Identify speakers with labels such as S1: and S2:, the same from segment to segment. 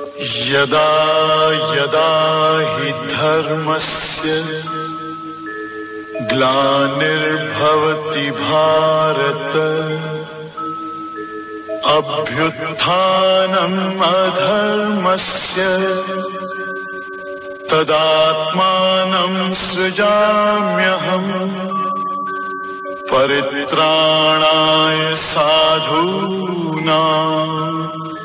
S1: यदा यदा हि धर्मस्य ग्लानिर्भवति भारत अभ्युत्थानम् अधर्मस्य तदात्मानं सृजाम्यहम् परित्राणाय साधूनाम्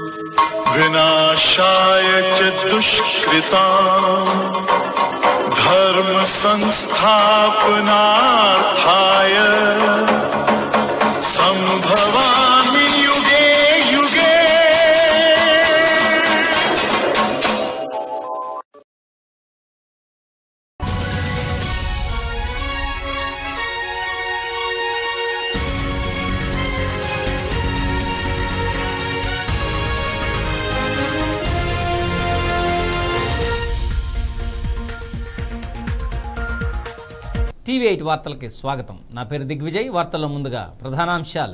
S1: विनाशाय च दुष्कृता धर्म संस्थापनार्थाय संभवामि युगे युगे
S2: టీవీ ఎయిట్ వార్తలకి స్వాగతం నా పేరు దిగ్విజయ్ వార్తల్లో ముందుగా ప్రధానాంశాలు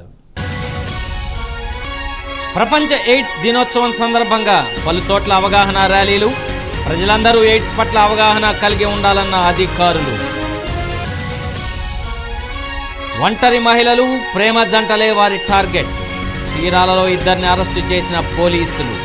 S2: ప్రపంచ ఎయిడ్స్ దినోత్సవం సందర్భంగా పలు చోట్ల అవగాహన ర్యాలీలు ప్రజలందరూ ఎయిడ్స్ పట్ల అవగాహన కలిగి ఉండాలన్న అధికారులు ఒంటరి మహిళలు ప్రేమ జంటలే వారి టార్గెట్ చీరాలలో ఇద్దరిని అరెస్టు చేసిన పోలీసులు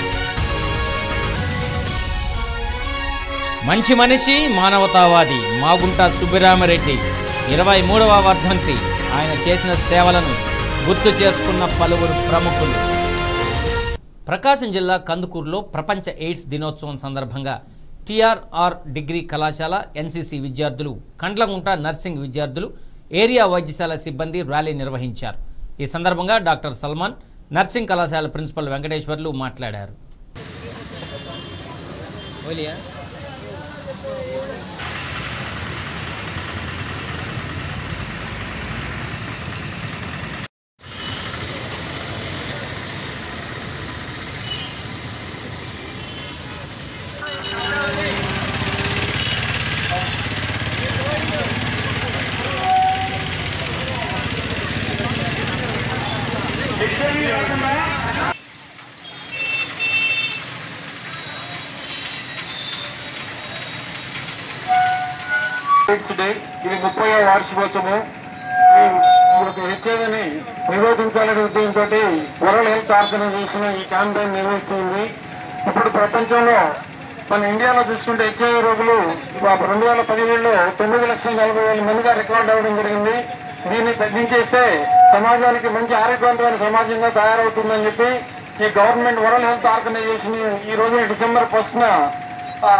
S2: మంచి మనిషి మానవతావాది మాగుంట సుబ్బిరామరెడ్డి ఇరవై మూడవ వర్ధంతి ఆయన చేసిన సేవలను గుర్తు చేసుకున్న పలువురు ప్రముఖులు ప్రకాశం జిల్లా కందుకూరులో ప్రపంచ ఎయిడ్స్ దినోత్సవం సందర్భంగా టిఆర్ఆర్ డిగ్రీ కళాశాల ఎన్సీసీ విద్యార్థులు కండ్లగుంట నర్సింగ్ విద్యార్థులు ఏరియా వైద్యశాల సిబ్బంది ర్యాలీ నిర్వహించారు ఈ సందర్భంగా డాక్టర్ సల్మాన్ నర్సింగ్ కళాశాల ప్రిన్సిపల్ వెంకటేశ్వర్లు మాట్లాడారు
S3: ఎయిడ్స్ డే ఇది ముప్పై వార్షికోత్సవం ఈ ఒక హెచ్ఐవిని నిరోధించాలనే ఉద్దేశంతో వరల్డ్ హెల్త్ ఆర్గనైజేషన్ ఈ క్యాంపెయిన్ నిర్వహిస్తుంది ఇప్పుడు ప్రపంచంలో మన ఇండియాలో చూసుకుంటే హెచ్ఐవి రోగులు ఇవాళ రెండు వేల పదిహేడులో తొమ్మిది లక్షల నలభై వేల మందిగా రికార్డ్ అవ్వడం జరిగింది దీన్ని తగ్గించేస్తే సమాజానికి మంచి ఆరోగ్యవంతమైన సమాజంగా తయారవుతుందని చెప్పి ఈ గవర్నమెంట్ వరల్డ్ హెల్త్ ఆర్గనైజేషన్ ఈ రోజు డిసెంబర్ ఫస్ట్ ఆ,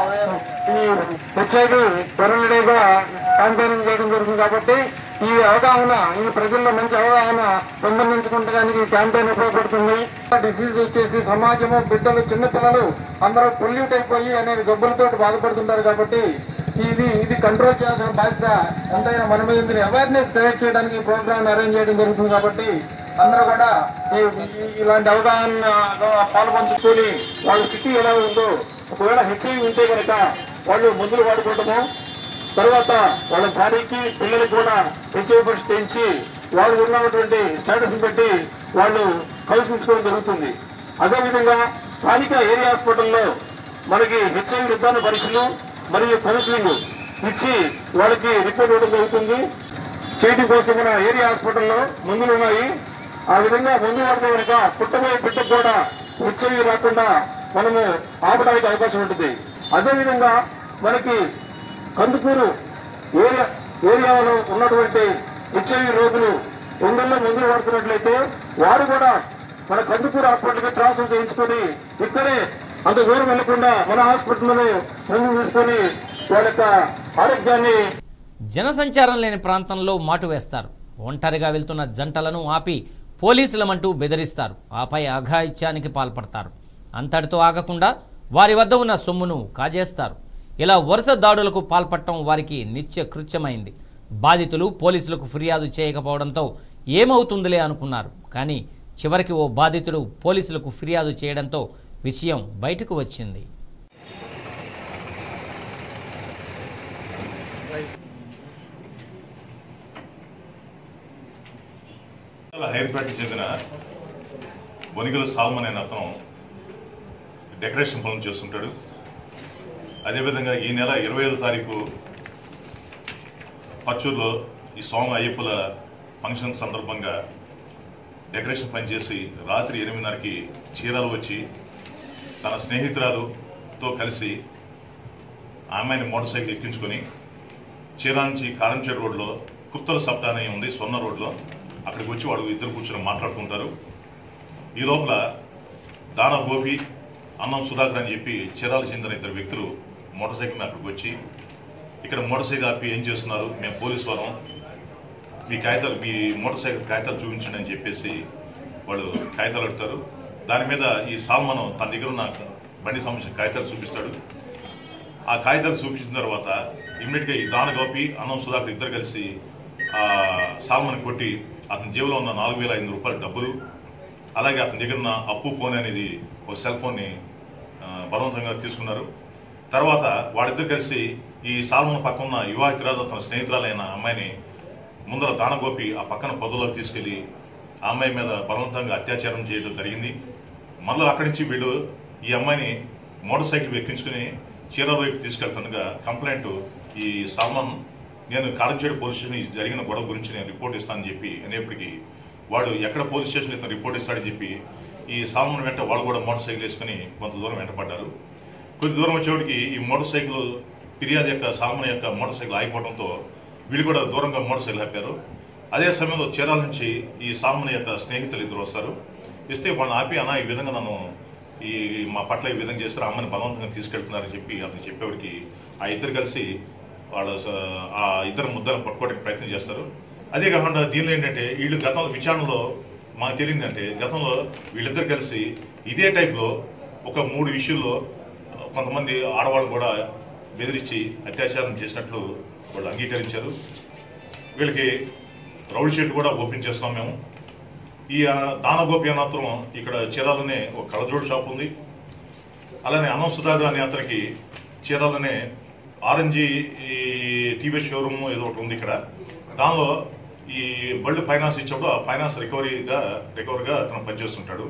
S3: ఈ హెచ్ఐవి వరల్డ్ డేగా క్యాంపెయినింగ్ చేయడం జరుగుతుంది కాబట్టి ఈ అవగాహన ఈ ప్రజల్లో మంచి అవగాహన పెంపొందించుకోవడానికి ఈ క్యాంపెయిన్ ఉపయోగపడుతుంది డిసీజ్ వచ్చేసి సమాజము బిడ్డలు చిన్నపిల్లలు అందరూ పొల్యూట్ అయిపోయి అనేక జబ్బులతో బాధపడుతుంటారు కాబట్టి ఇది ఇది కంట్రోల్ చేయాల్సిన బాధ్యత ఎంతైనా మన మీద ఉంది అవేర్నెస్ క్రియేట్ చేయడానికి ఈ ప్రోగ్రామ్ అరేంజ్ చేయడం జరుగుతుంది కాబట్టి అందరూ కూడా ఈ- ఈ- ఇలాంటి అవగాహనలో పాల్పంచుకొని వాళ్ళ స్థితి ఎలా ఉందో ఒకవేళ హెచ్ఐవి ఉంటే కనుక వాళ్ళు మందులు వాడుకోవటము తర్వాత వాళ్ళ భార్యకి పిల్లలకి కూడా హెచ్ఐవి పరీక్ష చేయించి వాళ్ళు ఉన్నటువంటి స్టేటస్ బట్టి వాళ్ళు కౌన్సిలింగ్ జరుగుతుంది అదేవిధంగా స్థానిక ఏరియా హాస్పిటల్లో మనకి హెచ్ఐవి నిర్ధారణ పరీక్షలు మరియు కౌన్సిలింగ్ ఇచ్చి వాళ్ళకి రిపోర్ట్ ఇవ్వడం జరుగుతుంది చేయడం కోసం మన ఏరియా హాస్పిటల్లో మందులు ఉన్నాయి ఆ విధంగా మందు వాడితే కనుక పుట్టబోయే బిడ్డకు కూడా హెచ్ఐవి రాకుండా మనము ఆపడానికి అవకాశం ఉంటుంది అదేవిధంగా మనకి కందుకూరు ఏరియా ఏరియాలో ఉన్నటువంటి హెచ్ఐవి రోగులు ఒంగోల్లో మందులు వాడుతున్నట్లయితే వారు కూడా మన కందుకూరు హాస్పిటల్కి ట్రాన్స్ఫర్ చేయించుకొని ఇక్కడే అంత దూరం వెళ్లకుండా మన హాస్పిటల్లో మందులు తీసుకొని వాళ్ళ యొక్క ఆరోగ్యాన్ని
S2: జనసంచారం లేని ప్రాంతంలో మాటు వేస్తారు ఒంటరిగా వెళ్తున్న జంటలను ఆపి పోలీసులమంటూ బెదిరిస్తారు ఆపై అఘాయిత్యానికి పాల్పడతారు అంతటితో ఆగకుండా వారి వద్ద ఉన్న సొమ్మును కాజేస్తారు ఇలా వరుస దాడులకు పాల్పడటం వారికి నిత్య కృత్యమైంది బాధితులు పోలీసులకు ఫిర్యాదు చేయకపోవడంతో ఏమవుతుందిలే అనుకున్నారు కానీ చివరికి ఓ బాధితుడు పోలీసులకు ఫిర్యాదు చేయడంతో విషయం బయటకు వచ్చింది
S4: హైర్పేటకు చెందిన బొనిగల సాల్మన్ అనే అతను డెకరేషన్ పనులు చేస్తుంటాడు అదేవిధంగా ఈ నెల ఇరవై ఐదో తారీఖు పచ్చూరులో ఈ స్వామి అయ్యప్పల ఫంక్షన్ సందర్భంగా డెకరేషన్ పని చేసి రాత్రి ఎనిమిదిన్నరకి చీరాలు వచ్చి తన స్నేహితురాలుతో కలిసి ఆ అమ్మాయిని మోటార్ సైకిల్ ఎక్కించుకొని చీరా నుంచి కారంచేడు రోడ్లో కుత్తల సప్తా అని ఉంది స్వర్ణ రోడ్లో అక్కడికి వచ్చి వాడు ఇద్దరు కూర్చొని మాట్లాడుతుంటారు ఈ లోపల దాన గోపి అన్నం సుధాకర్ అని చెప్పి చీరాల చెందిన ఇద్దరు వ్యక్తులు మోటార్ సైకిల్ మీద అక్కడికి వచ్చి ఇక్కడ మోటార్ సైకిల్ ఆపి ఏం చేస్తున్నారు మేము పోలీసు వారం మీ కాగితాలు మీ మోటార్ సైకిల్ కాగితాలు చూపించండి అని చెప్పేసి వాళ్ళు కాగితాలు అడుగుతారు దాని మీద ఈ సాల్మన్ తన దగ్గర ఉన్న బండి సంబంధించిన కాగితాలు చూపిస్తాడు ఆ కాగితాలు చూపించిన తర్వాత ఇమ్మీడియట్గా ఈ దాన గోపి అన్నం సుధాకర్ ఇద్దరు కలిసి ఆ సాల్మన్ కొట్టి అతని జేబులో ఉన్న నాలుగు వేల ఐదు రూపాయల డబ్బులు అలాగే అతని దగ్గర ఉన్న అప్పు ఫోన్ అనేది ఒక సెల్ ఫోన్ని ఆ, బలవంతంగా తీసుకున్నారు తర్వాత వాడిద్దరు కలిసి ఈ సాల్మన్ పక్కన ఉన్న వివాహితురాలు తన స్నేహితురాలైన అమ్మాయిని ముందర దానగోపి ఆ పక్కన పొదలోకి తీసుకెళ్లి ఆ అమ్మాయి మీద బలవంతంగా అత్యాచారం చేయడం జరిగింది మళ్ళీ అక్కడి నుంచి వీళ్ళు ఈ అమ్మాయిని మోటార్ సైకిల్ ఎక్కించుకుని చీరాల వైపు తీసుకెళ్తుండగా కంప్లైంట్ ఈ సాల్మన్ నేను కారంచేడు పోలీస్ స్టేషన్ ఈ జరిగిన గొడవ గురించి నేను రిపోర్ట్ ఇస్తానని చెప్పి అనేప్పటికీ వాడు ఎక్కడ పోలీస్ స్టేషన్ ఇతను రిపోర్ట్ ఇస్తాడని చెప్పి ఈ సాల్మన్ వెంట వాళ్ళు కూడా మోటార్ సైకిల్ వేసుకుని కొంత దూరం వెంటపడ్డారు కొద్ది దూరం వచ్చేవాడికి ఈ మోటార్ సైకిల్ ఫిర్యాదు యొక్క సాల్మన్ యొక్క మోటార్ సైకిల్ ఆగిపోవడంతో వీళ్ళు కూడా దూరంగా మోటార్ సైకిల్ ఆపారు అదే సమయంలో చీరాల నుంచి ఈ సాల్మన్ యొక్క స్నేహితులు ఇద్దరు వస్తారు ఇస్తే వాళ్ళని ఆపి అన్న ఈ విధంగా నన్ను ఈ మా పట్ల ఈ విధంగా చేస్తారు అమ్మని బలవంతంగా తీసుకెళ్తున్నారని చెప్పి అతను చెప్పేవాడికి ఆ ఇద్దరు కలిసి వాళ్ళు స- ఆ ఇద్దరు ముద్దలను పట్టుకోవడానికి ప్రయత్నం చేస్తారు అదే కాకుండా దీనిలో ఏంటంటే వీళ్ళు గతంలో విచారణలో మాకు తెలియదంటే గతంలో వీళ్ళిద్దరు కలిసి ఇదే టైప్లో ఒక మూడు విషయాల్లో కొంతమంది ఆడవాళ్ళు కూడా బెదిరించి అత్యాచారం చేసినట్లు వాళ్ళు అంగీకరించారు వీళ్ళకి రౌడీ షీట్ కూడా ఓపెన్ చేస్తాం మేము ఈ ఆ, దానగోపి అనే అతను ఇక్కడ చీరాలనే ఒక కళ్ళజోడు షాప్ ఉంది అలానే అన్నం సుధాకర్ అనే అతనికి చీరాలనే ఆరెంజీ ఈ టీవీ షోరూమ్ ఏదో ఒకటి ఉంది ఇక్కడ దానిలో ఈ బళ్ళు ఫైనాన్స్ ఇచ్చినప్పుడు ఆ ఫైనాన్స్ రికవరీగా రికవరీగా అతను పనిచేస్తుంటాడు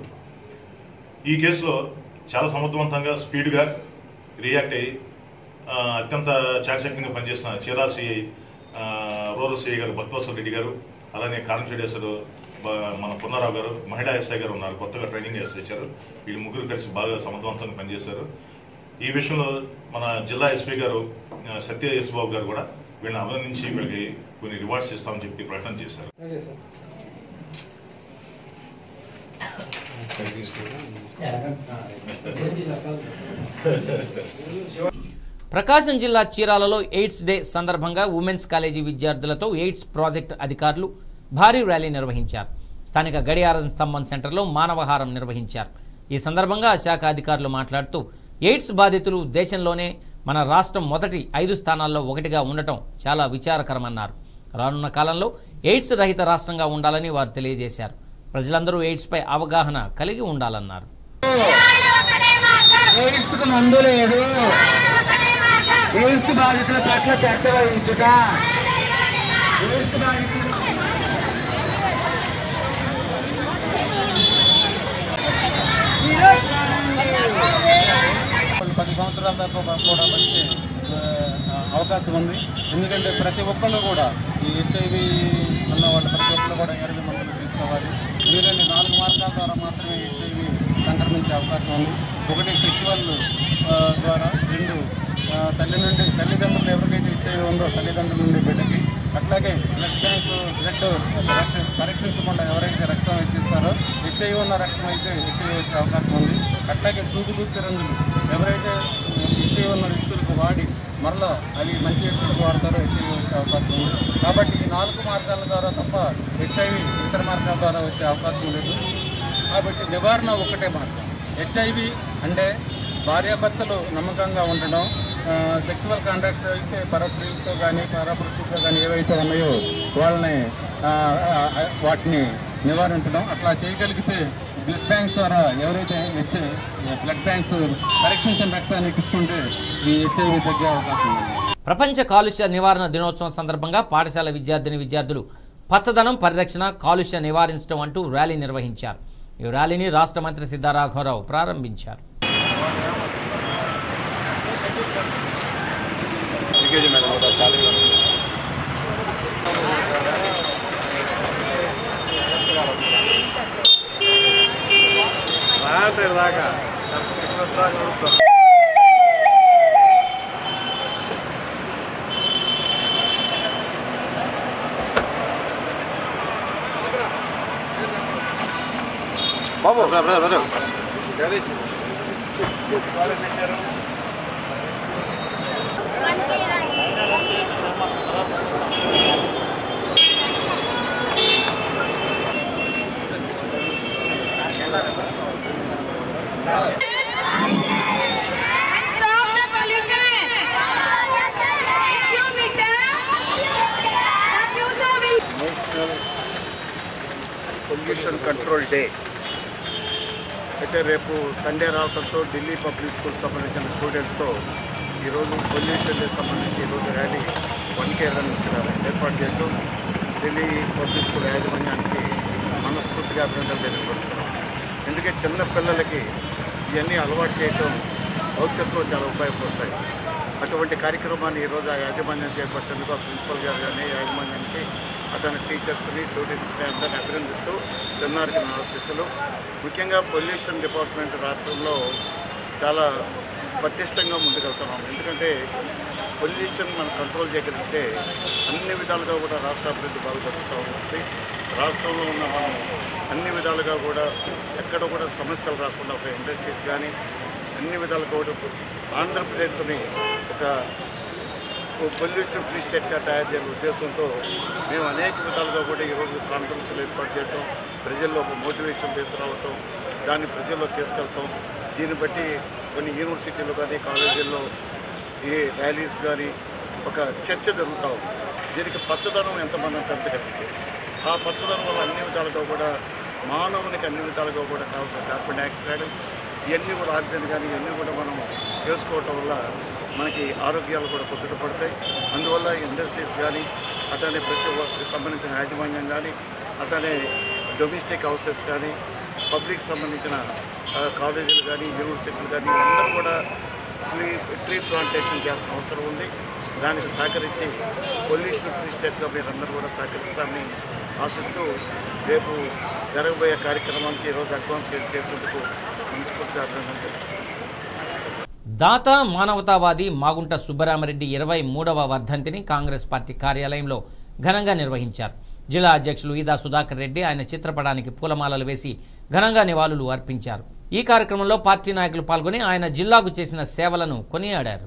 S4: ఈ కేసులో చాలా సమర్థవంతంగా స్పీడ్గా రియాక్ట్ అయ్యి ఆ, అత్యంత చాకచక్యంగా పనిచేసిన చీరా సిఐ ఆ, రూరల్ సిఐ గారు భక్తవత్సల రెడ్డి గారు అలానే కారంచేడేశ్వరు మన పున్నారావు గారు మహిళా ఎస్ఐ గారు ఉన్నారు కొత్తగా ట్రైనింగ్ చేసి వచ్చారు వీళ్ళు ముగ్గురు కలిసి బాగా సమర్థవంతంగా పనిచేశారు ఈ విషయంలో మన జిల్లా ఎస్పీ గారు ఆ, సత్య ఎస్ బాబు గారు కూడా వీళ్ళని అభినందించి వీళ్ళకి కొన్ని రివార్డ్స్ ఇస్తామని చెప్పి ప్రకటన చేశారు
S2: ప్రకాశం జిల్లా చీరాలలో ఎయిడ్స్ డే సందర్భంగా ఉమెన్స్ కాలేజీ విద్యార్థులతో ఎయిడ్స్ ప్రాజెక్ట్ అధికారులు భారీ ర్యాలీ నిర్వహించారు స్థానిక గడియారం స్తంభం సెంటర్లో మానవహారం నిర్వహించారు ఈ సందర్భంగా ఆ శాఖ అధికారులు మాట్లాడుతూ ఎయిడ్స్ బాధితులు దేశంలోనే మన రాష్ట్రం మొదటి ఐదు స్థానాల్లో ఒకటిగా ఉండటం చాలా విచారకరమన్నారు రానున్న కాలంలో ఎయిడ్స్ రహిత రాష్ట్రంగా ఉండాలని వారు తెలియజేశారు ప్రజలందరూ ఎయిడ్స్పై అవగాహన కలిగి ఉండాలన్నారు
S5: ఎయిడ్స్కు మందు లేదు ఎయిడ్స్ బాధితుల పట్ల శ్రద్ధ వహించుట ఎయిడ్స్ బాధితులు
S6: పది సంవత్సరాల దాకా కూడా మంచి ఆ, అవకాశం ఉంది ఎందుకంటే ప్రతి ఒక్కళ్ళు కూడా ఈ హెచ్ఐవి ఉన్న వాళ్ళు ప్రతి ఒక్కళ్ళు కూడా ఎరవి మందులు తీసుకోవాలి ఎందుకంటే నాలుగు మార్గాల ద్వారా మాత్రమే హెచ్ఐవి సంక్రమించే అవకాశం ఉంది ఒకటి సెక్చువల్ ద్వారా రెండు ఆ, తల్లి నుండి తల్లిదండ్రులు ఎవరికైతే హెచ్ఐవి ఉందో తల్లిదండ్రుల నుండి బిడ్డకి అట్లాగే బ్లడ్ బ్యాంక్ బ్లడ్ రక్త పరీక్షించకుండా ఎవరైతే రక్తం ఎక్కిస్తారో హెచ్ఐవి ఉన్న రక్తం అయితే హెచ్ఐవి వచ్చే అవకాశం ఉంది అట్లాగే సూదులు సిరంజులు ఎవరైతే హెచ్ఐవి ఉన్న వ్యక్తులకు వాడి మరలా అవి మంచి వ్యక్తులకు వాడతారో హెచ్ఐవి వచ్చే అవకాశం ఉంది కాబట్టి ఈ నాలుగు మార్గాల ద్వారా తప్ప హెచ్ఐవి ఇతర మార్గాల ద్వారా వచ్చే అవకాశం లేదు కాబట్టి నివారణ ఒకటే మార్గం హెచ్ఐవి అంటే భార్యాభర్తలు నమ్మకంగా ఉండడం సెక్సువల్ కాంటాక్ట్స్ అయితే పరస్త్రీలతో కానీ పరపురుషులతో కానీ ఏవైతే ఉన్నాయో వాళ్ళని ఆ, ఆ, వాటిని నివారించడం అట్లా చేయగలిగితే బ్లడ్ బ్యాంక్స్ ద్వారా ఎవరైతే హెచ్ బ్లడ్ బ్యాంక్స్ పరీక్షించిన రక్తాన్ని ఎక్కించుకుంటే ఈ హెచ్ఐవి తగ్గే అవకాశం ఉంది
S2: ప్రపంచ కాలుష్య నివారణ దినోత్సవం సందర్భంగా పాఠశాల విద్యార్థిని విద్యార్థులు పచ్చదనం పరిరక్షణ కాలుష్య నివారించడం అంటూ ర్యాలీ నిర్వహించారు ఈ ర్యాలీని రాష్ట్ర మంత్రి సిద్ధారాఘవరావు ప్రారంభించారు
S7: ఎల్కేజీ మేడం కూడా స్టార్టింగ్ రాత్రి దాకా బాబు brother brother
S8: Stop the pollution! Thank you, Victor! The future will
S7: national pollution control day అయితే రేపు సండే రావడంతో ఢిల్లీ పబ్లిక్ స్కూల్ సంబంధించిన స్టూడెంట్స్తో ఈరోజు పొల్యూషన్ డే సంబంధించి ఈరోజు ర్యాలీ వన్ కే రన్ ఇక్కడ ఏర్పాటు చేయడం ఢిల్లీ పబ్లిక్ స్కూల్ యాజమాన్యానికి మనస్ఫూర్తిగా అభినందనలు తెలియపరుస్తున్నాం ఎందుకంటే చిన్న పిల్లలకి ఇవన్నీ అలవాటు చేయటం భవిష్యత్తులో చాలా ఉపయోగపడతాయి అటువంటి కార్యక్రమాన్ని ఈరోజు ఆ యాజమాన్యం చేపట్టేందుకు ఆ ప్రిన్సిపల్ గారు కానీ యాజమాన్యానికి అతని టీచర్స్ని స్టూడెంట్స్ని అందరిని అభినందిస్తూ చిన్నారికి నా ఆశీస్సులు ముఖ్యంగా పొల్యూషన్ డిపార్ట్మెంట్ రాష్ట్రంలో చాలా పటిష్టంగా ముందుకెళ్తున్నాం ఎందుకంటే పొల్యూషన్ మనం కంట్రోల్ చేయగలిగితే అన్ని విధాలుగా కూడా రాష్ట్ర అభివృద్ధి బాగా జరుగుతూ ఉంటుంది రాష్ట్రంలో ఉన్న మనం అన్ని విధాలుగా కూడా ఎక్కడ కూడా సమస్యలు రాకుండా ఒక ఇండస్ట్రీస్ కానీ అన్ని విధాలుగా కూడా ఆంధ్రప్రదేశ్ని ఒక పొల్యూషన్ ఫ్రీ స్టేట్గా తయారు చేయాలనే ఉద్దేశంతో మేము అనేక విధాలుగా కూడా ఈరోజు కాన్ఫరెన్స్లు ఏర్పాటు చేయటం ప్రజల్లో ఒక మోటివేషన్ తీసుకురావటం దాన్ని ప్రజల్లో తీసుకెళ్తాం దీన్ని బట్టి కొన్ని యూనివర్సిటీలు కానీ కాలేజీల్లో ఈ ర్యాలీస్ కానీ ఒక చర్చ జరుగుతూ ఉంది దీనికి పచ్చదనం ఎంత మనం పెంచగలిగితే ఆ పచ్చదనం వల్ల అన్ని విధాలుగా కూడా మానవునికి అన్ని విధాలుగా కూడా కావాల్సిన కార్బన్ డైఆక్సైడ్ ఇవన్నీ కూడా ఆక్సిజన్ కానీ ఇవన్నీ కూడా మనం చేసుకోవటం వల్ల మనకి ఆరోగ్యాలు కూడా కుదుట పడతాయి అందువల్ల ఇండస్ట్రీస్ కానీ అట్లనే ప్రతి ఒక్కరికి సంబంధించిన యాజమాన్యం కానీ అట్లనే డొమెస్టిక్ హౌసెస్ కానీ పబ్లిక్ సంబంధించిన ఆ, కాలేజీలు కానీ యూనివర్సిటీలు కానీ అందరూ కూడా ట్రీ ట్రీ ప్లాంటేషన్ చేయాల్సిన అవసరం ఉంది దానికి సహకరించి పొల్యూషన్ ఫ్రీ స్టేట్గా మీరందరూ కూడా సహకరిస్తారని ఆశిస్తూ రేపు జరగబోయే కార్యక్రమానికి ఈరోజు అడ్వాన్స్ హెల్ప్ చేసేందుకు మనస్ఫూర్తిగా అభినందనలు తెలుపుతున్నాను.
S2: దాత మానవతావాది మాగుంట సుబ్బరామరెడ్డి ఇరవై మూడవ వర్ధంతిని కాంగ్రెస్ పార్టీ కార్యాలయంలో ఘనంగా నిర్వహించారు జిల్లా అధ్యక్షులు ఈదా సుధాకర్ రెడ్డి ఆయన చిత్రపటానికి పూలమాలలు వేసి ఘనంగా నివాళులు అర్పించారు ఈ కార్యక్రమంలో పార్టీ నాయకులు పాల్గొని ఆయన జిల్లాకు చేసిన సేవలను కొనియాడారు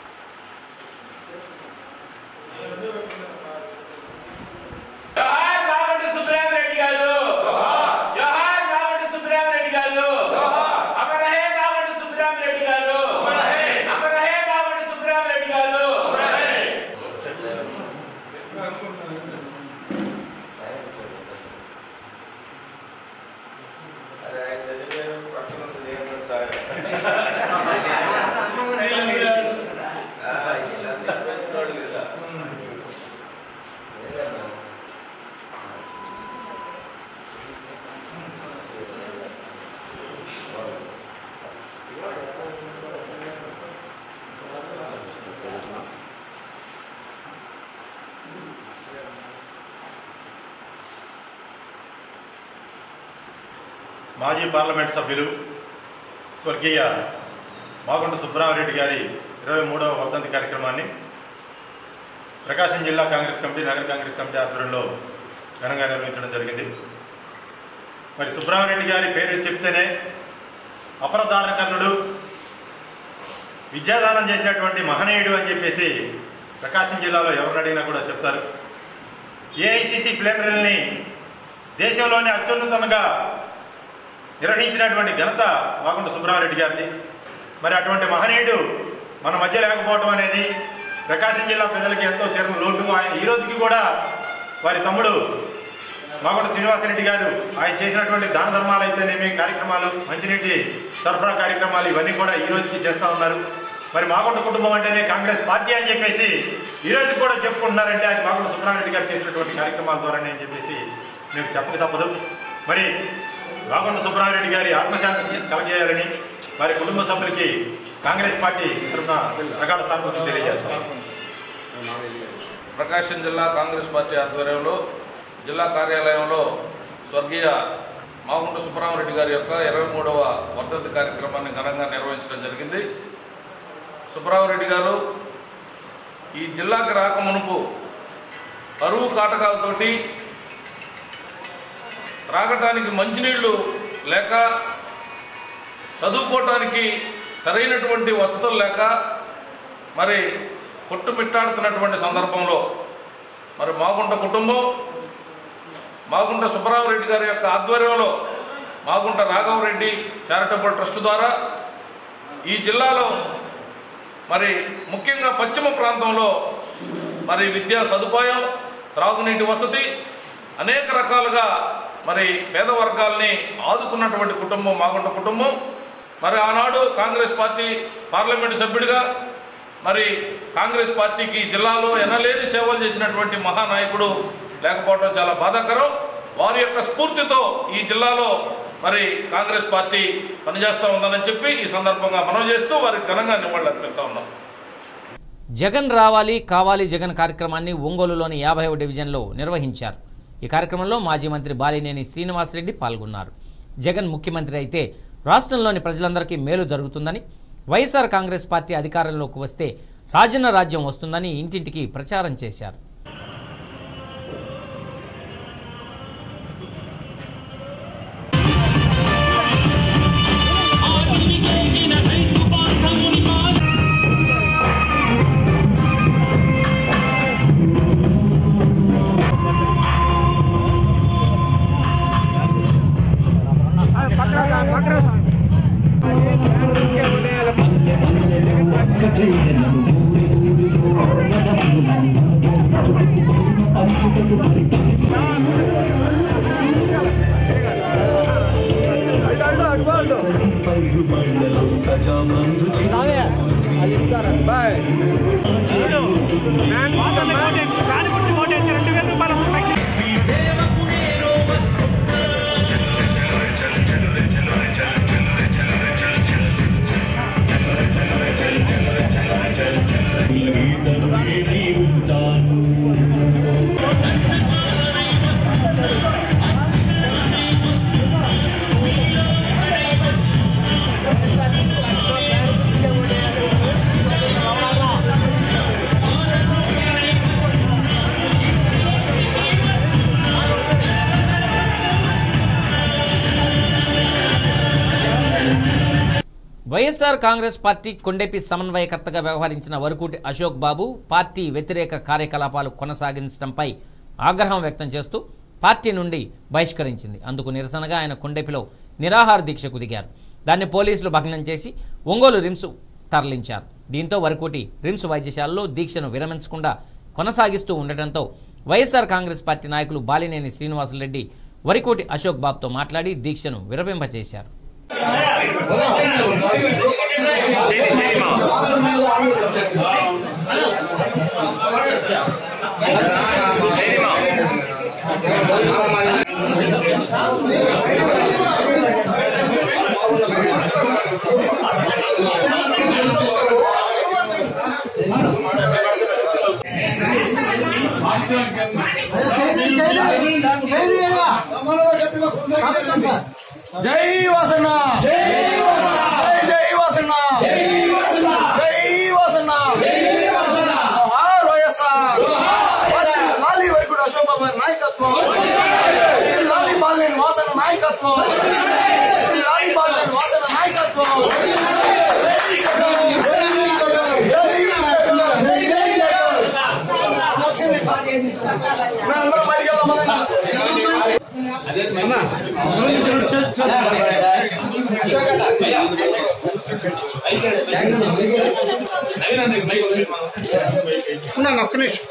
S9: జోహార్ మాగంటి సుబ్రహ్మరెడ్డి గారు జోహార్ మాగంటి సుబ్రహ్మరెడ్డి గారు అమర్ రహే మాగంటి సుబ్రహ్మరెడ్డి గారు అమర్ రహే మాగంటి సుబ్రహ్మరెడ్డి గారు
S10: మాజీ పార్లమెంట్ సభ్యులు స్వర్గీయ మాగుంట సుబ్బరామరెడ్డి గారి ఇరవై మూడవ వర్ధంతి కార్యక్రమాన్ని ప్రకాశం జిల్లా కాంగ్రెస్ కమిటీ నగర కాంగ్రెస్ కమిటీ ఆధ్వర్యంలో ఘనంగా నిర్వహించడం జరిగింది మరి సుబ్బరామరెడ్డి గారి పేరు చెప్తేనే అపరదానకర్ణుడు విద్యాదానం చేసినటువంటి మహనీయుడు అని చెప్పేసి ప్రకాశం జిల్లాలో ఎవరిని అడిగినా కూడా చెప్తారు ఏఐసిసి ప్లేనరీని దేశంలోనే అత్యున్నతంగా నిర్వహించినటువంటి ఘనత మాగుంట సుబ్రహ్మరెడ్డి గారిది మరి అటువంటి మహనీయుడు మన మధ్య లేకపోవడం అనేది ప్రకాశం జిల్లా ప్రజలకి ఎంతో తీరని లోటు ఆయన ఈ రోజుకి కూడా వారి తమ్ముడు మాగుంట శ్రీనివాసరెడ్డి గారు ఆయన చేసినటువంటి దాన ధర్మాలు అయితేనేమి కార్యక్రమాలు మంచినీటి సరఫరా కార్యక్రమాలు ఇవన్నీ కూడా ఈ రోజుకి చేస్తూ ఉన్నారు మరి మాగుంట కుటుంబం అంటేనే కాంగ్రెస్ పార్టీ అని చెప్పేసి ఈ రోజు కూడా చెప్పుకుంటున్నారంటే అది మాగుంట సుబ్రహ్మరెడ్డి గారు చేసినటువంటి కార్యక్రమాల ద్వారానే అని చెప్పేసి మీకు చెప్పక తప్పదు మరి రాకొండ సుబ్రహ్మరెడ్డి గారి ఆత్మశాంతి కలగజేయాలని వారి కుటుంబ సభ్యులకి కాంగ్రెస్ పార్టీ తరఫున ప్రగాఢ సానుభూతి తెలియజేస్తాం
S11: ప్రకాశం జిల్లా కాంగ్రెస్ పార్టీ ఆధ్వర్యంలో జిల్లా కార్యాలయంలో స్వర్గీయ మాగుంట సుబ్బరామరెడ్డి గారి యొక్క ఇరవై మూడవ వర్ధంతి కార్యక్రమాన్ని ఘనంగా నిర్వహించడం జరిగింది సుబ్బరామరెడ్డి గారు ఈ జిల్లాకి రాక మునుపు కరువు కాటకాలతోటి త్రాగటానికి మంచినీళ్లు లేక చదువుకోవటానికి సరైనటువంటి వసతులు లేక మరి కొట్టుమిట్టాడుతున్నటువంటి సందర్భంలో మరి మాగుంట కుటుంబం మాగుంట సుబ్బరామరెడ్డి గారి యొక్క ఆధ్వర్యంలో మాగుంట రాఘవరెడ్డి చారిటబుల్ ట్రస్ట్ ద్వారా ఈ జిల్లాలో మరి ముఖ్యంగా పశ్చిమ ప్రాంతంలో మరి విద్యా సదుపాయం త్రాగునీటి వసతి అనేక రకాలుగా మరి పేద వర్గాల్ని ఆదుకున్నటువంటి కుటుంబం మాగుంట కుటుంబం మరి ఆనాడు కాంగ్రెస్ పార్టీ పార్లమెంటు సభ్యుడిగా మరి కాంగ్రెస్ పార్టీకి జిల్లాలో ఎనలేని సేవలు చేసినటువంటి మహానాయకుడు లేకపోవడం చాలా బాధాకరం వారి యొక్క స్ఫూర్తితో ఈ జిల్లాలో మరి కాంగ్రెస్ పార్టీ పనిచేస్తూ ఉందని చెప్పి ఈ సందర్భంగా మనం చేస్తూ వారికి ఘనంగా నివాళులు అర్పిస్తూ ఉన్నాం
S2: జగన్ రావాలి కావాలి జగన్ కార్యక్రమాన్ని ఒంగోలులోని యాభైవ డివిజన్లో నిర్వహించారు ఈ కార్యక్రమంలో మాజీ మంత్రి బాలినేని శ్రీనివాసరెడ్డి పాల్గొన్నారు జగన్ ముఖ్యమంత్రి అయితే రాష్ట్రంలోని ప్రజలందరికీ మేలు జరుగుతుందని వైఎస్ఆర్ కాంగ్రెస్ పార్టీ అధికారంలోకి వస్తే రాజన్న రాజ్యం వస్తుందని ఇంటింటికి ప్రచారం చేశారు వైఎస్ఆర్ కాంగ్రెస్ పార్టీ కొండెపి సమన్వయకర్తగా వ్యవహరించిన వరకూటి అశోక్ బాబు పార్టీ వ్యతిరేక కార్యకలాపాలు కొనసాగించడంపై ఆగ్రహం వ్యక్తం చేస్తూ పార్టీ నుండి బహిష్కరించింది అందుకు నిరసనగా ఆయన కొండెపిలో నిరాహార దీక్షకు దిగారు దాన్ని పోలీసులు భగ్నం చేసి ఒంగోలు రిమ్స్ తరలించారు దీంతో వరకూటి రిమ్స్ వైద్యశాలలో దీక్షను విరమించకుండా కొనసాగిస్తూ ఉండటంతో వైఎస్ఆర్ కాంగ్రెస్ పార్టీ నాయకులు బాలినేని శ్రీనివాసులరెడ్డి వరికోటి అశోక్ బాబుతో మాట్లాడి దీక్షను విరమింపజేశారు
S5: జై వాసన్న జై జై వాసన్న జై వాసన్న జోహార్ వైఎస్ఆర్ లాలి వైకుడు అశోక్ బాబు గారి నాయకత్వం లాలి బాలినేని వాసన నాయకత్వం లాలి బాలినేని వాసన నాయకత్వం జై జగన్. జై జగన్. జై జగన్. మేమందరం బయటికి వెళ్దాం
S7: ఒక్క నిమిషం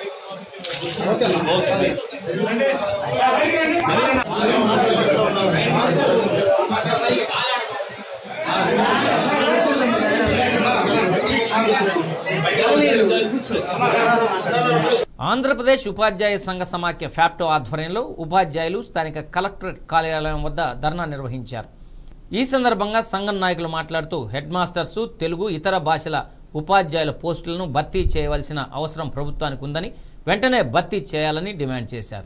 S2: ఆంధ్రప్రదేశ్ ఉపాధ్యాయ సంఘ సమాఖ్య ఫ్యాప్టో ఆధ్వర్యంలో ఉపాధ్యాయులు స్థానిక కలెక్టరేట్ కార్యాలయం వద్ద ధర్నా నిర్వహించారు ఈ సందర్భంగా సంఘం నాయకులు మాట్లాడుతూ హెడ్ మాస్టర్సు తెలుగు ఇతర భాషల ఉపాధ్యాయుల పోస్టులను భర్తీ చేయవలసిన అవసరం ప్రభుత్వానికి ఉందని వెంటనే భర్తీ చేయాలని డిమాండ్ చేశారు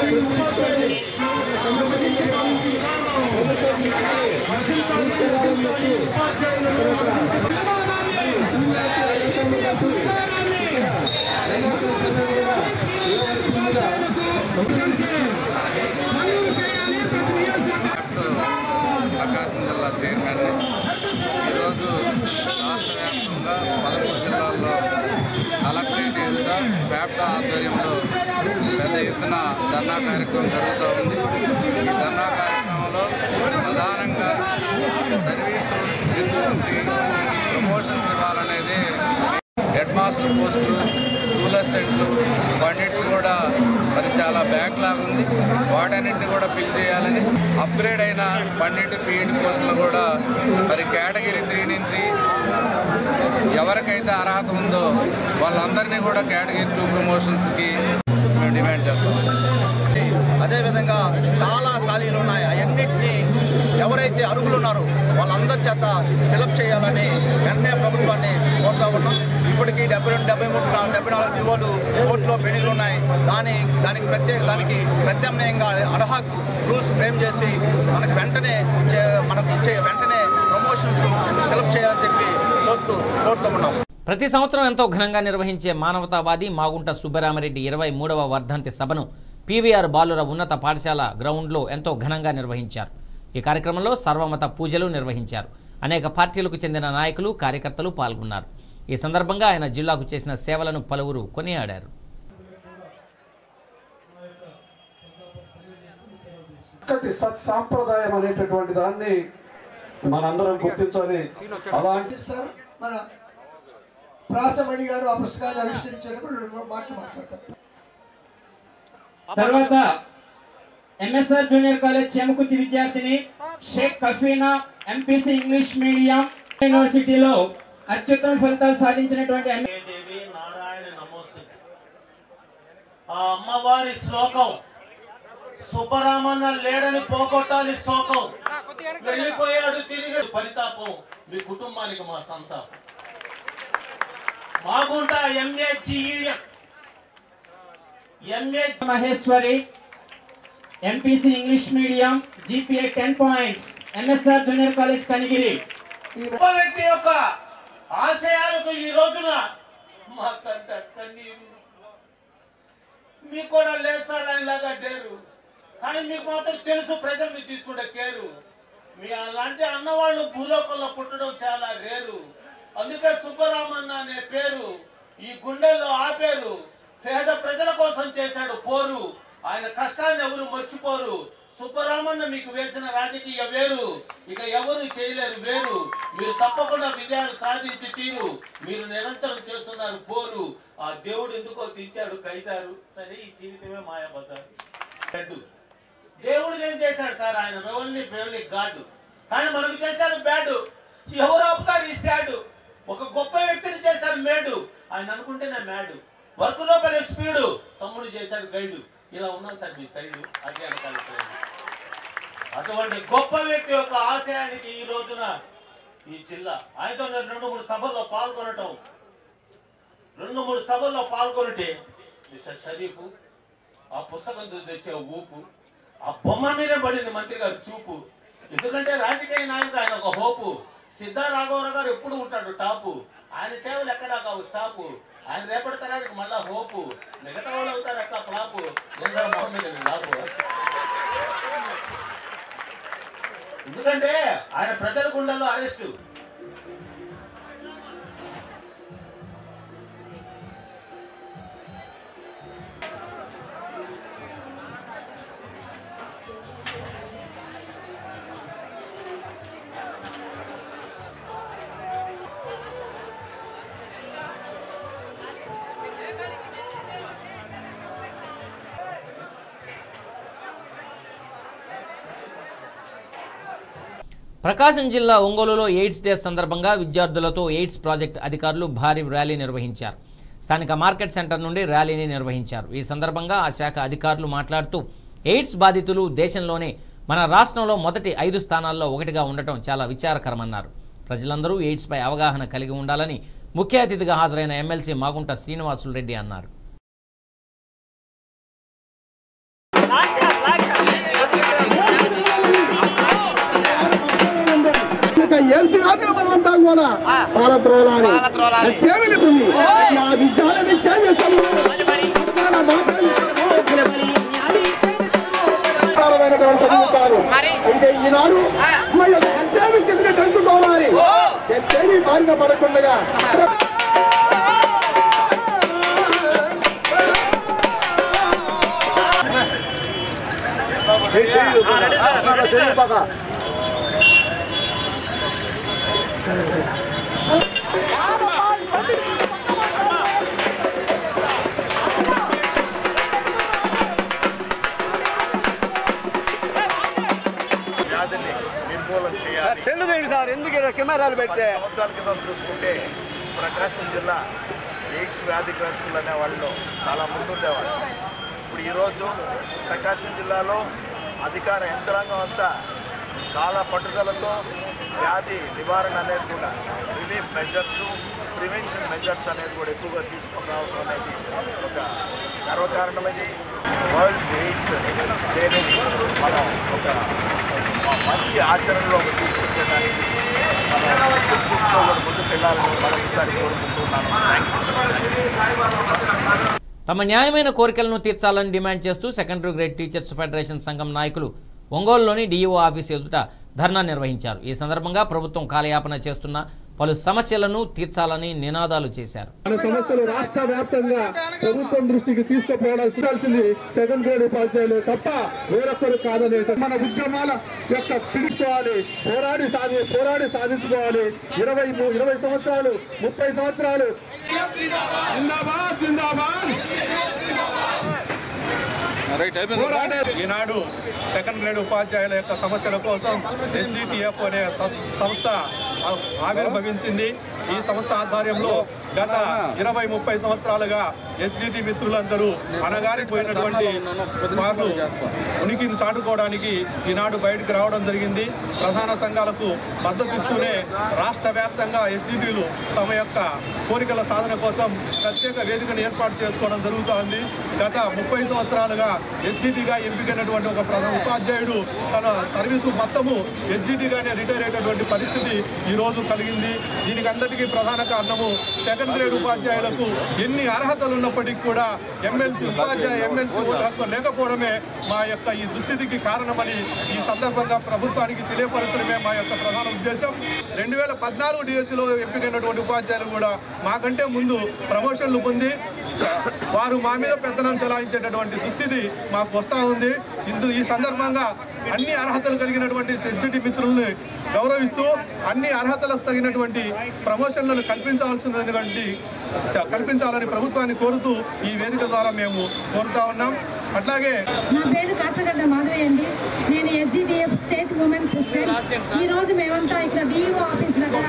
S6: ప్రకాశం జిల్లా చైర్మన్ని ఈరోజు రాష్ట్ర వ్యాప్తంగా పదమూడు జిల్లాల్లో కలెక్టరేట్ ఎదుట ఫ్యాప్టా ఆధ్వర్యంలో పెద్ద ఎత్తున ధర్నా కార్యక్రమం జరుగుతూ ఉంది ఈ ధర్నా కార్యక్రమంలో ప్రధానంగా సర్వీస్ రూల్స్ నుంచి ప్రమోషన్స్ ఇవ్వాలనేది హెడ్ మాస్టర్ పోస్టులు స్కూల్ అసిస్టెంట్లు పండిట్స్ కూడా మరి చాలా బ్యాక్లాగ్ ఉంది వాటన్నిటిని కూడా ఫిల్ చేయాలని అప్గ్రేడ్ అయిన పండిట్ పీఈడి పోస్టులు కూడా మరి కేటగిరీ త్రీ నుంచి ఎవరికైతే అర్హత ఉందో వాళ్ళందరినీ కూడా కేటగిరీ టూ ప్రమోషన్స్కి మేము డిమాండ్ చేస్తాం
S12: అదేవిధంగా చాలా ఖాళీలు ఉన్నాయి అవన్నింటినీ ఎవరైతే అర్హులు ఉన్నారో వాళ్ళందరి చేత ఫిలప్ చేయాలని వెంటనే ప్రభుత్వాన్ని కోరుతా ఉన్నాం ఇప్పటికీ డెబ్బై రెండు డెబ్బై మూడు నాలుగు డెబ్బై నాలుగు జీవోలు కోర్టులో పెండింగ్లు ఉన్నాయి దాని దానికి ప్రత్యేక దానికి ప్రత్యామ్నాయంగా అర్హకు రూల్స్ ఫ్రేమ్ చేసి మనకు వెంటనే చే- మనకు ఇచ్చే వెంటనే ప్రమోషన్స్ ఫిలప్ చేయాలని చెప్పి కోరుతూ కోరుతూ ఉన్నాం
S2: ప్రతి సంవత్సరం ఎంతో ఘనంగా నిర్వహించే మానవతావాది మాగుంట సుబ్బరామరెడ్డి ఇరవై మూడవ వర్ధంతి సభను పీవీఆర్ బాలుర ఉన్నత పాఠశాల గ్రౌండ్లో ఎంతో ఘనంగా నిర్వహించారు ఈ కార్యక్రమంలో సర్వమత పూజలు నిర్వహించారు అనేక పార్టీలకు చెందిన నాయకులు కార్యకర్తలు పాల్గొన్నారు ఈ సందర్భంగా ఆయన జిల్లాకు చేసిన సేవలను పలువురు కొనియాడారు
S13: చక్కటి సత్ సాంప్రదాయం అనేటటువంటి దాన్ని మనందరం గుర్తించాలి అలాంటి
S14: సార్ మన ప్రాసమణి గారు ఆ పుస్తకాన్ని ఆవిష్కరించేటప్పుడు రెండు మూడు మాటలు మాట్లాడతారు
S15: తర్వాత ఎంఎస్ఆర్ జూనియర్ కాలేజ్ చేమకుర్తి విద్యార్థిని Shaik Kafeena MPC English medium యూనివర్సిటీలో అత్యుత్తమ ఫలితాలు సాధించినటువంటి ఎం-
S16: దేవి నారాయణ నమోస్తే ఆ అమ్మవారి శ్లోకం సుబ్బరామన్న లేడని పోగొట్టాలి శోకం వెళ్ళిపోయాడు తిరిగి పరితాపం మీ కుటుంబానికి మా సంతాపం Magunta MA MA
S15: Maheswari MPC English medium GPA ten points MSR junior college Kanigiri
S16: గొప్ప వ్యక్తి యొక్క ఆశయాలకు ఈ రోజున మా కంట కన్నీరు మీకు కూడా లేదు సార్ ఆయనలాగా డేరు కానీ మీకు మాత్రం తెలుసు ప్రజలు మీరు తీసుకుంటే కేరు మీ అలాంటి అన్నవాళ్ళు భూలోకంలో పుట్టడం చాలా రేరు అందుకే సుబ్బరామన్న అనే పేరు ఈ గుండెల్లో ఆపేరు పేద ప్రజల కోసం చేశాడు పోరు ఆయన కష్టాన్ని ఎవరు మర్చిపోరు సుబ్బరామన్న మీకు వేసిన రాజకీయ వేరు ఇక ఎవరు చేయలేరు వేరు మీరు తప్పకుండా విజయాలు సాధించి తీరు మీరు నిరంతరం చేస్తున్నారు పోరు ఆ దేవుడు ఎందుకో దించాడు కైసారు సరే ఈ జీవితమే మాయాబజారు చెడ్డు దేవుడు ఏం చేశాడు సార్ ఆయన ఎవరిని ఎవరిని గాడు కానీ మనకు చేశాడు బ్యాడు ఎవరు ఆపుతారు ఈ శాడు ఒక గొప్ప వ్యక్తిని చేశాడు మేడు ఆయన అనుకుంటేనే మ్యాడు వర్క్ లో పడే స్పీడు తమ్ముడు చేశాడు గైడు ఇలా ఉన్నాం సార్ మీ సైడ్ అదే అనకాల సైడ్ అటువంటి గొప్ప వ్యక్తి యొక్క ఆశయానికి ఈ రోజున ఈ జిల్లా ఆయనతో నేను రెండు మూడు సభల్లో పాల్గొనటం రెండు మూడు సభల్లో పాల్గొనటే మిస్టర్ షరీఫ్ ఆ పుస్తకం తెచ్చే ఊపు ఆ బొమ్మ మీదే పడింది మంత్రి గారు చూపు ఎందుకంటే రాజకీయ నాయకుడు ఆయన ఒక హోపు సిద్ధా రాఘవరావు గారు ఎప్పుడు ఉంటాడు టాపు ఆయన సేవలు ఎక్కడా కావు స్టాపు ఆయన రేపటి తరానికి మళ్ళా హోపు మిగతా వాళ్ళు అవుతారు ఎట్లా ఫ్లాపు ఏం సార్ మొహం మీద లాపు ఎందుకంటే ఆయన ప్రజల గుండెల్లో అరెస్టు
S2: ప్రకాశం జిల్లా ఒంగోలులో ఎయిడ్స్ డే సందర్భంగా విద్యార్థులతో ఎయిడ్స్ ప్రాజెక్ట్ అధికారులు భారీ ర్యాలీ నిర్వహించారు స్థానిక మార్కెట్ సెంటర్ నుండి ర్యాలీని నిర్వహించారు ఈ సందర్భంగా ఆ శాఖ అధికారులు మాట్లాడుతూ ఎయిడ్స్ బాధితులు దేశంలోనే మన రాష్ట్రంలో మొదటి ఐదు స్థానాల్లో ఒకటిగా ఉండటం చాలా విచారకరమన్నారు ప్రజలందరూ ఎయిడ్స్పై అవగాహన కలిగి ఉండాలని ముఖ్య అతిథిగా హాజరైన ఎమ్మెల్సీ మాగుంట శ్రీనివాసులు రెడ్డి అన్నారు
S17: ఇక ఏల్సి రాత్రి మనమంతా కూడా పాల త్రోలాలి చేమని భూమి ఆ విద్యాలని చేయ చదువు పథకాల మాటలు విస్తారమైనటువంటి చదువుతారు అయితే ఈనాడు మరి హెచ్చేమి స్థితిని తెలుసుకోవాలి హెచ్చేమి బారిన పడకుండా
S7: వ్యాధిని నిర్మూలన చేయాలి
S17: ఎందుకండి సార్ ఎందుకు ఇలా కెమెరాలు పెడితే
S7: పది సంవత్సరాల క్రితం చూసుకుంటే ప్రకాశం జిల్లా ఎయిడ్స్ వ్యాధిగ్రస్తులు అనే వాళ్ళు చాలా ముందుండేవాళ్ళు ఇప్పుడు ఈరోజు ప్రకాశం జిల్లాలో అధికార యంత్రాంగం అంతా చాలా పట్టుదలతో వ్యాధి నివారణ అనేది కూడా రిలీఫ్ మెజర్స్ ప్రివెన్షన్ మెజర్స్ అనేది కూడా ఎక్కువగా తీసుకొని రావడం అనేది ఒక గర్వకారణమైంది వరల్డ్స్ ఎయిడ్స్ డేని మనం ఒక మంచి ఆచరణలో తీసుకొచ్చేదానికి మనం చూపుతో కూడా ముందుకు వెళ్ళాలని మరొకసారి కోరుకుంటున్నాను థ్యాంక్ యూ
S2: తమ న్యాయమైన కోరికలను తీర్చాలని డిమాండ్ చేస్తూ సెకండరీ గ్రేడ్ టీచర్స్ ఫెడరేషన్ సంఘం నాయకులు ఒంగోలులోని డీఈఓ ఆఫీస్ ఎదుట ధర్నా నిర్వహించారు ఈ సందర్భంగా ప్రభుత్వం కాలయాపన చేస్తున్న పలు సమస్యలను తీర్చాలని నినాదాలు చేశారు
S17: మన సమస్యలు రాష్ట్ర వ్యాప్తంగా ప్రభుత్వం దృష్టికి తీసుకుపోవాల్సింది సెకండ్ గ్రేడ్ ఉపాధ్యాయులు తప్ప వేరొకరు కాదనే మన ఉద్యమాల యొక్క పిలుచుకోవాలి పోరాడి సాధి పోరాడి సాధించుకోవాలి ఇరవై ము- ఇరవై సంవత్సరాలు ముప్పై సంవత్సరాలు జిందాబాద్ జిందాబాద్
S6: ఈనాడు సెకండ్ గ్రేడ్ ఉపాధ్యాయుల యొక్క సమస్యల కోసం ఎస్జిటిఎఫ్ అనే స- సంస్థ ఆ- ఆవిర్భవించింది ఈ సంస్థ ఆధ్వర్యంలో గత ఇరవై ముప్పై సంవత్సరాలుగా ఎస్జిటి మిత్రులందరూ అణగారిపోయినటువంటి వారు ఉనికిని చాటుకోవడానికి ఈనాడు బయటకు రావడం జరిగింది ప్రధాన సంఘాలకు మద్దతిస్తూనే రాష్ట్ర వ్యాప్తంగా ఎస్జిటీలు తమ యొక్క కోరికల సాధన కోసం ప్రత్యేక వేదికను ఏర్పాటు చేసుకోవడం జరుగుతోంది గత ముప్పై సంవత్సరాలుగా ఎస్జిటిగా ఎంపికైనటువంటి ఒక ప్రధాన ఉపాధ్యాయుడు తన సర్వీసు మొత్తము ఎస్జిటిగానే రిటైర్ అయినటువంటి పరిస్థితి ఈ రోజు కలిగింది దీనికి అందరికీ ప్రధాన కారణము సెకండ్ గ్రేడ్ ఉపాధ్యాయులకు ఎన్ని అర్హతలు ఉన్నప్పటికీ కూడా ఎమ్మెల్సీ ఉపాధ్యాయ ఎమ్మెల్సీ ఓటు హక్కు లేకపోవడమే మా యొక్క ఈ దుస్థితికి కారణమని ఈ సందర్భంగా ప్రభుత్వానికి తెలియపరచడమే మా యొక్క ప్రధాన ఉద్దేశం రెండు వేల పద్నాలుగు డిఎస్సిలో ఎంపికైనటువంటి ఉపాధ్యాయులు కూడా మాకంటే ముందు ప్రమోషన్లు పొంది వారు మా మీద పెత్తనం చెలాయించేటటువంటి దుస్థితి మాకు వస్తూ ఉంది ఇందు ఈ సందర్భంగా అన్ని అర్హతలు కలిగినటువంటి సెన్సిటీ మిత్రుల్ని గౌరవిస్తూ అన్ని అర్హతలకు తగినటువంటి ప్రమోషన్లను కల్పించాల్సినటువంటి కల్పించాలని ప్రభుత్వాన్ని కోరుతూ ఈ వేదిక ద్వారా మేము కోరుతా ఉన్నాం అట్లాగే
S18: నా పేరు కాట్రగడ్డ మాధవి అండి నేను ఎస్జిడిఎఫ్ స్టేట్ ఉమెన్ ప్రెసిడెంట్ ఈ రోజు మేమంతా ఇక్కడ డిఈఓ ఆఫీస్ దగ్గర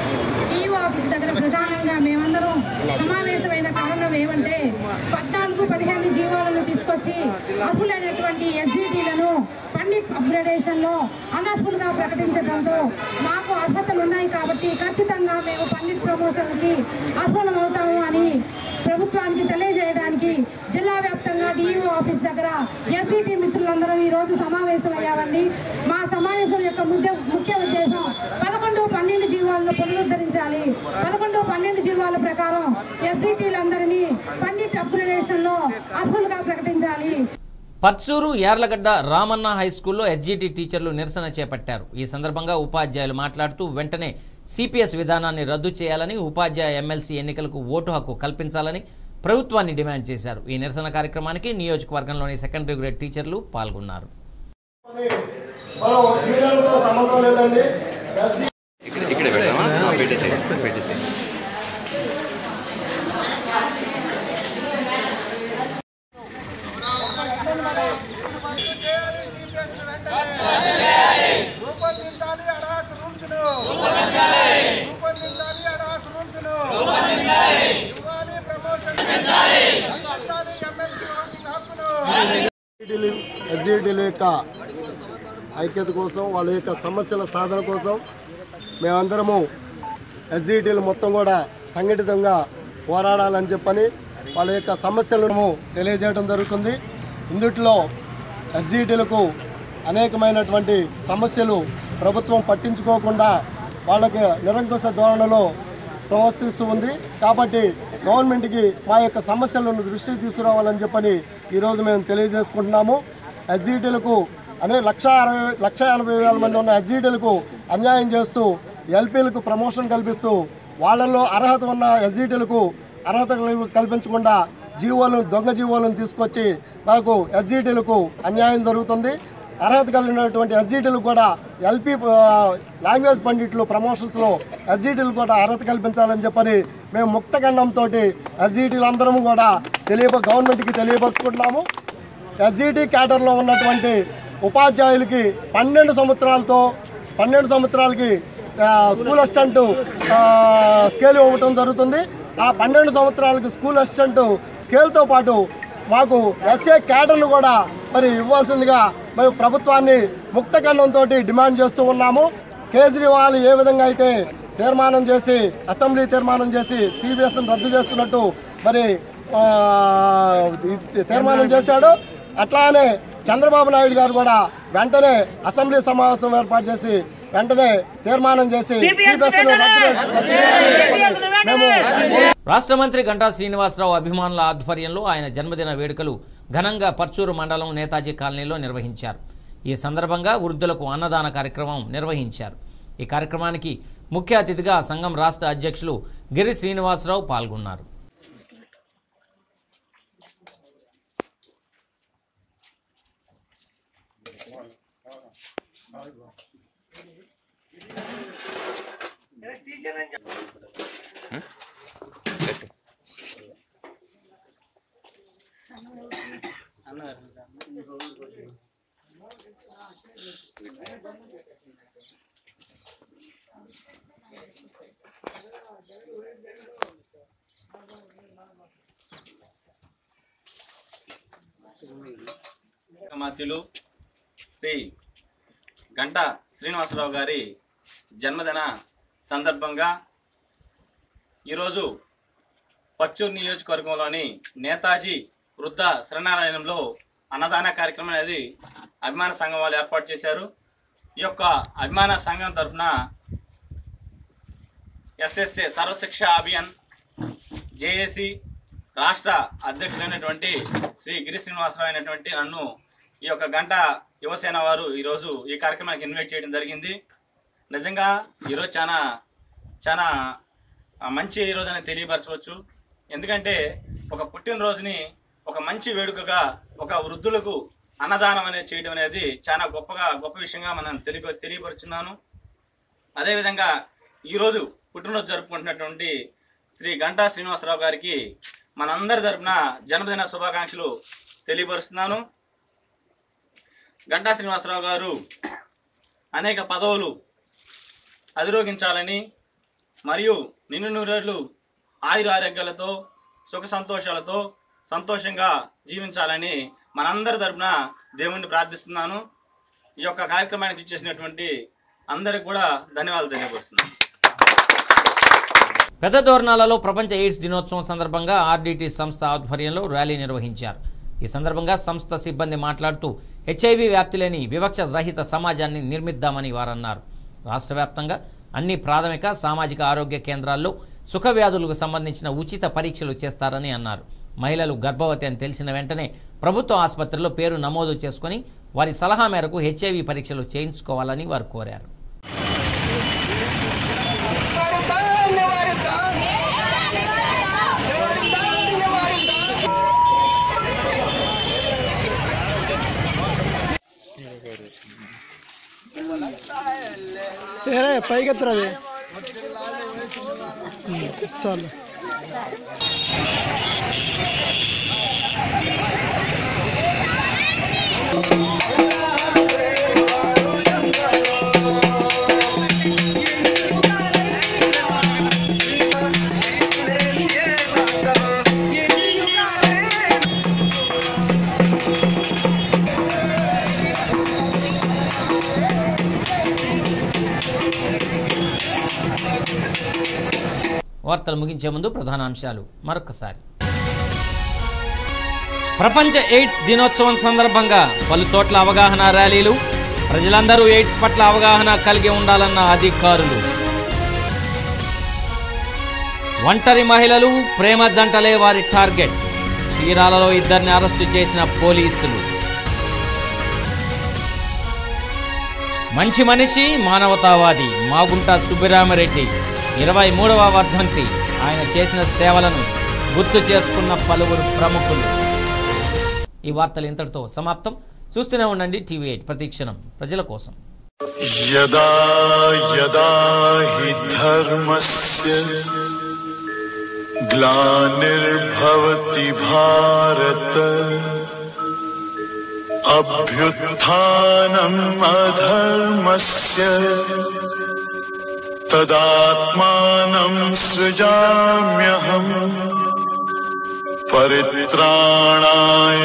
S18: డిఈఓ ఆఫీస్ దగ్గర ప్రధానంగా మేమందరం సమావేశమైన కారణం ఏమంటే పద్నాలుగు పదిహేను జీవాలను తీసుకొచ్చి అర్హులైనటువంటి ఎస్జిటీలను పండిట్ అప్గ్రేడేషన్ లో అనర్హులుగా ప్రకటించడంతో మాకు అర్హతలు ఉన్నాయి కాబట్టి ఖచ్చితంగా మేము పండిట్ ప్రమోషన్ కి అర్హులం అవుతాము అని ప్రభుత్వానికి తెలియజేయడానికి జిల్లా వ్యాప్తంగా డిఈఓ ఆఫీస్ దగ్గర ఎస్సీటీ మిత్రులందరూ ఈ రోజు సమావేశం అయ్యామండి మా సమావేశం యొక్క ముఖ్య ముఖ్య ఉద్దేశం పదకొండు పన్నెండు జీవాలను పునరుద్ధరించాలి పదకొండు పన్నెండు జీవాల ప్రకారం ఎస్సీటీలందరినీ పండిట్ అప్గ్రేడేషన్ లో అర్హులుగా ప్రకటించాలి
S2: పర్చూరు యార్లగడ్డ రామన్న హై స్కూల్లో ఎస్జీటీ టీచర్లు నిరసన చేపట్టారు ఈ సందర్భంగా ఉపాధ్యాయులు మాట్లాడుతూ వెంటనే సిపిఎస్ విధానాన్ని రద్దు చేయాలని ఉపాధ్యాయ ఎమ్మెల్సీ ఎన్నికలకు ఓటు హక్కు కల్పించాలని ప్రభుత్వాన్ని డిమాండ్ చేశారు ఈ నిరసన కార్యక్రమానికి నియోజకవర్గంలోని సెకండరీ గ్రేడ్ టీచర్లు పాల్గొన్నారు
S17: మనం యూనియన్తో సంబంధం లేదండి ఎస్సీ
S19: ఇక్కడ పెడదామా పెట్టేసి పెట్టేసి
S5: రూపొందించాలి అడాక్ రూల్స్ ను రూపొందించాలి అడాక్ రూల్స్ ను ఇవ్వాలి ప్రమోషన్ అందించాలి ఎమ్మెల్సీ ఓటింగ్ హక్కును
S17: ఎస్జీడీల యొక్క ఐక్యత కోసం వాళ్ళ యొక్క సమస్యల సాధన కోసం
S20: మేమందరము ఎస్జిటీలు మొత్తం కూడా సంఘటితంగా పోరాడాలని చెప్పని వాళ్ళ యొక్క సమస్యలను తెలియజేయడం జరుగుతుంది ఇందుట్లో ఎస్జిటీలకు అనేకమైనటువంటి సమస్యలు ప్రభుత్వం పట్టించుకోకుండా వాళ్ళకి నిరంకుశ ధోరణిలో ప్రవర్తిస్తూ ఉంది కాబట్టి గవర్నమెంట్కి మా యొక్క సమస్యలను దృష్టికి తీసుకురావాలని చెప్పని ఈరోజు మేము తెలియజేసుకుంటున్నాము ఎస్జిటీలకు అనే లక్ష అరవై లక్ష ఎనభై వేల మంది ఉన్న ఎస్జిటీలకు అన్యాయం చేస్తూ ఎల్పీలకు ప్రమోషన్ కల్పిస్తూ వాళ్ళల్లో అర్హత ఉన్న ఎస్జిటీలకు అర్హత కల్పి- కల్పించకుండా జీవోలను దొంగ జీవోలను తీసుకొచ్చి మాకు ఎస్జిటీలకు అన్యాయం జరుగుతుంది అర్హత కలిగినటువంటి ఎస్జిటీలకు కూడా ఎల్పీ లాంగ్వేజ్ పండిట్లు ప్రమోషన్స్లో ఎస్జిటీలు కూడా అర్హత కల్పించాలని చెప్పని మేము ముక్తఖండంతో ఎస్జిటీలు అందరం కూడా తెలియ గవర్నమెంట్కి తెలియపరుచుకుంటున్నాము ఎస్జిటి క్యాడర్లో ఉన్నటువంటి ఉపాధ్యాయులకి పన్నెండు సంవత్సరాలతో పన్నెండు సంవత్సరాలకి ఆ, స్కూల్ అసిస్టెంట్ ఆ, స్కేల్ ఇవ్వటం జరుగుతుంది ఆ పన్నెండు సంవత్సరాలకి స్కూల్ అసిస్టెంట్ స్కేల్తో పాటు మాకు ఎస్ఏ క్యాడర్ను కూడా మరి ఇవ్వాల్సిందిగా మేము ప్రభుత్వాన్ని ముక్తఖండంతో డిమాండ్ చేస్తూ ఉన్నాము కేజ్రీవాల్ ఏ విధంగా అయితే తీర్మానం చేసి అసెంబ్లీ తీర్మానం చేసి సిబిఎస్ని రద్దు చేస్తున్నట్టు మరి ఆ, ఈ తీర్మానం చేశాడు అట్లానే చంద్రబాబు నాయుడు గారు కూడా వెంటనే అసెంబ్లీ సమావేశం ఏర్పాటు చేసి వెంటనే తీర్మానం చేసి CBSE ను రద్దు చేసి- రద్దు చేయాలని మేము
S2: రాష్ట్ర మంత్రి గంటా శ్రీనివాసరావు అభిమానుల ఆధ్వర్యంలో ఆయన జన్మదిన వేడుకలు ఘనంగా పర్చూరు మండలం నేతాజీ కాలనీలో నిర్వహించారు ఈ సందర్భంగా వృద్ధులకు అన్నదాన కార్యక్రమం నిర్వహించారు ఈ కార్యక్రమానికి ముఖ్య అతిథిగా సంఘం రాష్ట్ర అధ్యక్షులు గిరి శ్రీనివాసరావు పాల్గొన్నారు
S21: మాత్యులు శ్రీ గంట శ్రీనివాసరావు గారి జన్మదిన సందర్భంగా ఈరోజు పచ్చూరు నియోజకవర్గంలోని నేతాజీ వృద్ధ శరణాలయంలో అన్నదాన కార్యక్రమం అనేది అభిమాన సంఘం వాళ్ళు ఏర్పాటు చేశారు ఈ యొక్క అభిమాన సంఘం తరఫున ఎస్ఎస్ఏ సర్వశిక్ష అభియాన్ జేఏసీ రాష్ట్ర అధ్యక్షుడైనటువంటి శ్రీ గిరి శ్రీనివాసరావు అయినటువంటి నన్ను ఈ యొక్క గంట యువసేన వారు ఈరోజు ఈ కార్యక్రమానికి ఇన్వైట్ చేయడం జరిగింది నిజంగా ఈరోజు చాలా చాలా ఆ, మంచి ఈరోజు అని తెలియపరచవచ్చు ఎందుకంటే ఒక పుట్టినరోజుని ఒక మంచి వేడుకగా ఒక వృద్ధులకు అన్నదానం అనేది చేయడం అనేది చాలా గొప్పగా గొప్ప విషయంగా మనం తెలియ తెలియపరుచున్నాను అదేవిధంగా ఈరోజు పుట్టినరోజు జరుపుకుంటున్నటువంటి శ్రీ గంటా శ్రీనివాసరావు గారికి మనందరి తరపున జన్మదిన శుభాకాంక్షలు తెలియపరుస్తున్నాను గంటా శ్రీనివాసరావు గారు అనేక పదవులు అధిరోగించాలని మరియు నిన్ను నూరేళ్లు ఆయుర ఆరోగ్యాలతో సుఖ సంతోషాలతో సంతోషంగా జీవించాలని మనందరి తరపున దేవుణ్ణి ప్రార్థిస్తున్నాను ఈ యొక్క కార్యక్రమానికి ఇచ్చేసినటువంటి అందరికి కూడా ధన్యవాదాలు తెలియపరుస్తున్నాను
S2: పెద్ద దోరణాలలో ప్రపంచ ఎయిడ్స్ దినోత్సవం సందర్భంగా ఆర్డీటీ సంస్థ ఆధ్వర్యంలో ర్యాలీ నిర్వహించారు ఈ సందర్భంగా సంస్థ సిబ్బంది మాట్లాడుతూ హెచ్ఐవి వ్యాప్తి లేని వివక్ష రహిత సమాజాన్ని నిర్మిద్దామని వారన్నారు రాష్ట్ర వ్యాప్తంగా అన్ని ప్రాథమిక సామాజిక ఆరోగ్య కేంద్రాల్లో సుఖ వ్యాధులకు సంబంధించిన ఉచిత పరీక్షలు చేస్తారని అన్నారు మహిళలు గర్భవతి అని తెలిసిన వెంటనే ప్రభుత్వ ఆసుపత్రిలో పేరు నమోదు చేసుకుని వారి సలహా మేరకు హెచ్ఐవి పరీక్షలు చేయించుకోవాలని వారు కోరారు
S17: ఏరే పైకి ఎత్తరాది చాలు
S2: వార్తలు ముగించే ముందు ప్రధానాంశాలు మరొకసారి ప్రపంచ ఎయిడ్స్ దినోత్సవం సందర్భంగా పలు చోట్ల అవగాహన ర్యాలీలు ప్రజలందరూ ఎయిడ్స్ పట్ల అవగాహన కలిగి ఉండాలన్న అధికారులు ఒంటరి మహిళలు ప్రేమ జంటలే వారి టార్గెట్ చీరాలలో ఇద్దరిని అరెస్టు చేసిన పోలీసులు మంచి మనిషి మానవతావాది మాగుంట సుబ్బిరామరెడ్డి ఇరవై మూడవ వర్ధంతి ఆయన చేసిన సేవలను గుర్తు చేసుకున్న పలువురు ప్రముఖులు ఈ వార్తలు ఇంతటితో సమాప్తం చూస్తూనే ఉండండి టీవీ ఎయిట్ ప్రతిక్షణం ప్రజల కోసం
S1: यदा यदा हि धर्मस्य ग्लानिर्भवति भारत अभ्युत्थानम् अधर्मस्य तदात्मानं सृजाम्यहम् परित्राणाय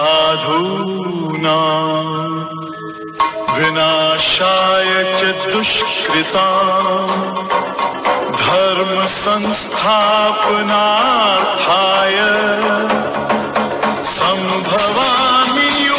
S1: साधूनाम् विनाशाय च दुष्कृताम् धर्म संस्थापनार्थाय संभवामि युगे